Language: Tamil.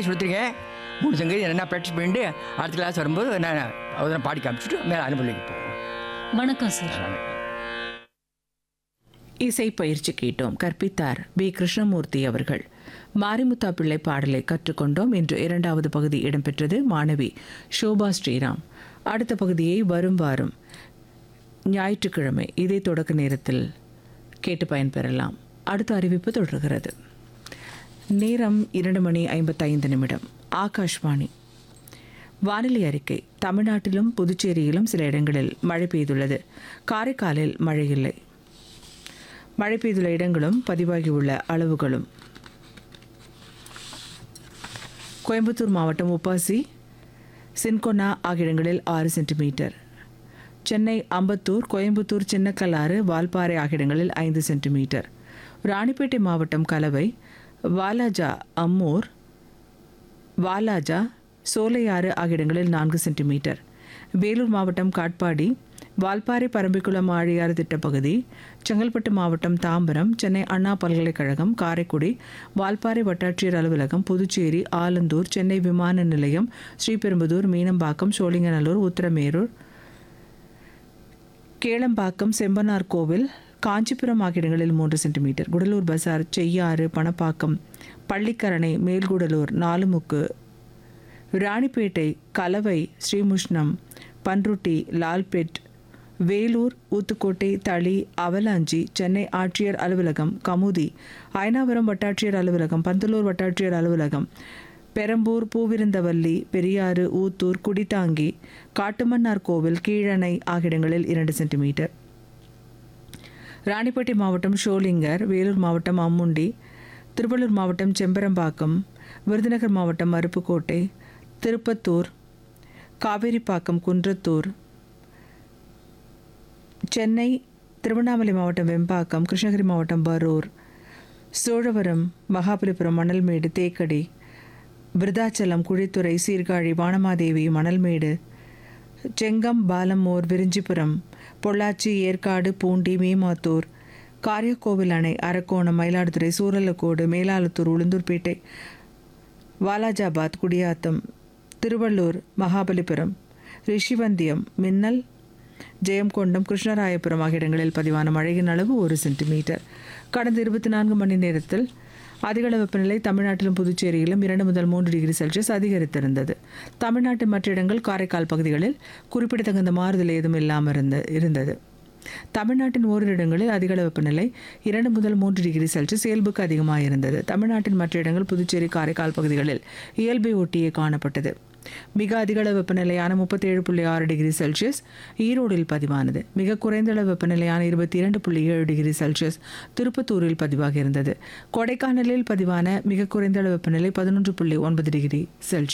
கொடுத்துருக்கேன் மூணு சங்கதி என்ன ப்ராக்டிஸ் பண்ணிட்டு அடுத்த கிளாஸ் வரும்போது நான் அதெல்லாம் பாடி காமிச்சிட்டு மேலே அனுப்பலிக்கு போவோம் வணக்கம் சார் இசை பயிற்சி கேட்டோம் கற்பித்தார் பி கிருஷ்ணமூர்த்தி அவர்கள் மாரிமுத்தா பிள்ளை பாடலை கற்றுக்கொண்டோம் இன்று இரண்டாவது பகுதி இடம்பெற்றது மாணவி ஷோபா ஸ்ரீராம் அடுத்த பகுதியை வரும் வாரம் ஞாயிற்றுக்கிழமை இதே தொடக்க நேரத்தில் கேட்டு பயன்பெறலாம் அடுத்த அறிவிப்பு தொடர்கிறது நேரம் இரண்டு மணி ஐம்பத்தைந்து நிமிடம் ஆகாஷ்வாணி வானிலை அறிக்கை தமிழ்நாட்டிலும் புதுச்சேரியிலும் சில இடங்களில் மழை பெய்துள்ளது காரைக்காலில் மழை இல்லை மழை பெய்துள்ள இடங்களும் பதிவாகியுள்ள அளவுகளும் கோயம்புத்தூர் மாவட்டம் உப்பாசி சின்கொனா ஆகிய இடங்களில் ஆறு சென்டிமீட்டர் சென்னை அம்பத்தூர் கோயம்புத்தூர் சின்னக்கல்லாறு வால்பாறை ஆகிய இடங்களில் ஐந்து சென்டிமீட்டர் ராணிப்பேட்டை மாவட்டம் கலவை வாலாஜா அம்மூர் வாலாஜா சோலையாறு ஆகிய இடங்களில் நான்கு சென்டிமீட்டர் வேலூர் மாவட்டம் காட்பாடி வால்பாறை பரம்பிக்குளம் ஆழியாறு திட்டப்பகுதி செங்கல்பட்டு மாவட்டம் தாம்பரம் சென்னை அண்ணா பல்கலைக்கழகம் காரைக்குடி வால்பாறை வட்டாட்சியர் அலுவலகம் புதுச்சேரி ஆலந்தூர் சென்னை விமான நிலையம் ஸ்ரீபெரும்புதூர் மீனம்பாக்கம் சோழிங்கநல்லூர் உத்தரமேரூர் கேளம்பாக்கம் செம்பனார் கோவில் காஞ்சிபுரம் ஆகிய இடங்களில் மூன்று சென்டிமீட்டர் குடலூர் பசார் செய்யாறு பணப்பாக்கம் பள்ளிக்கரணை மேல்குடலூர் நாலுமுக்கு ராணிப்பேட்டை கலவை ஸ்ரீமுஷ்ணம் பன்ருட்டி லால்பெட் வேலூர் ஊத்துக்கோட்டை தளி அவலாஞ்சி சென்னை ஆட்சியர் அலுவலகம் கமுதி அயனாவரம் வட்டாட்சியர் அலுவலகம் பந்தலூர் வட்டாட்சியர் அலுவலகம் பெரம்பூர் பூவிருந்தவல்லி பெரியாறு ஊத்தூர் குடித்தாங்கி காட்டுமன்னார் கோவில் கீழணை ஆகிய இடங்களில் இரண்டு சென்டிமீட்டர் ராணிப்பேட்டை மாவட்டம் ஷோலிங்கர் வேலூர் மாவட்டம் அம்முண்டி திருவள்ளூர் மாவட்டம் செம்பரம்பாக்கம் விருதுநகர் மாவட்டம் அருப்புக்கோட்டை திருப்பத்தூர் காவேரிப்பாக்கம் குன்றத்தூர் சென்னை திருவண்ணாமலை மாவட்டம் வெம்பாக்கம் கிருஷ்ணகிரி மாவட்டம் பரூர் சோழவரம் மகாபலிபுரம் மணல்மேடு தேக்கடி விருதாச்சலம் குழித்துறை சீர்காழி வானமாதேவி மணல்மேடு செங்கம் பாலமோர் விரிஞ்சிபுரம் பொள்ளாச்சி ஏற்காடு பூண்டி மேமாத்தூர் காரியக்கோவில் அணை அரக்கோணம் மயிலாடுதுறை சூரலக்கோடு மேலாளத்தூர் உளுந்தூர்பேட்டை வாலாஜாபாத் குடியாத்தம் திருவள்ளூர் மகாபலிபுரம் ரிஷிவந்தியம் மின்னல் ஜெயம்கொண்டம் கிருஷ்ணராயபுரம் ஆகிய இடங்களில் பதிவான மழையின் அளவு ஒரு சென்டிமீட்டர் கடந்த இருபத்தி நான்கு மணி நேரத்தில் அதிகள வெப்பநிலை தமிழ்நாட்டிலும் புதுச்சேரியிலும் இரண்டு முதல் மூன்று டிகிரி செல்சியஸ் அதிகரித்திருந்தது தமிழ்நாட்டின் மற்ற இடங்கள் காரைக்கால் பகுதிகளில் குறிப்பிடத்தகுந்த மாறுதல் ஏதும் இல்லாமல் இருந்த இருந்தது தமிழ்நாட்டின் ஓரிரு இடங்களில் அதிகள வெப்பநிலை இரண்டு முதல் மூன்று டிகிரி செல்சியஸ் இயல்புக்கு அதிகமாக இருந்தது தமிழ்நாட்டின் மற்ற இடங்கள் புதுச்சேரி காரைக்கால் பகுதிகளில் இயல்பை ஒட்டியே காணப்பட்டது மிக அதிகள வெப்பநிலையான முப்பத்தேழு புள்ளி ஆறு டிகிரி செல்சியஸ் ஈரோடில் பதிவானது மிக குறைந்த அளவு வெப்பநிலையான இருபத்தி இரண்டு புள்ளி ஏழு டிகிரி செல்சியஸ் திருப்பத்தூரில் பதிவாகி இருந்தது கொடைக்கானலில் பதிவான மிக குறைந்த அளவு வெப்பநிலை பதினொன்று புள்ளி ஒன்பது டிகிரி செல்சியஸ்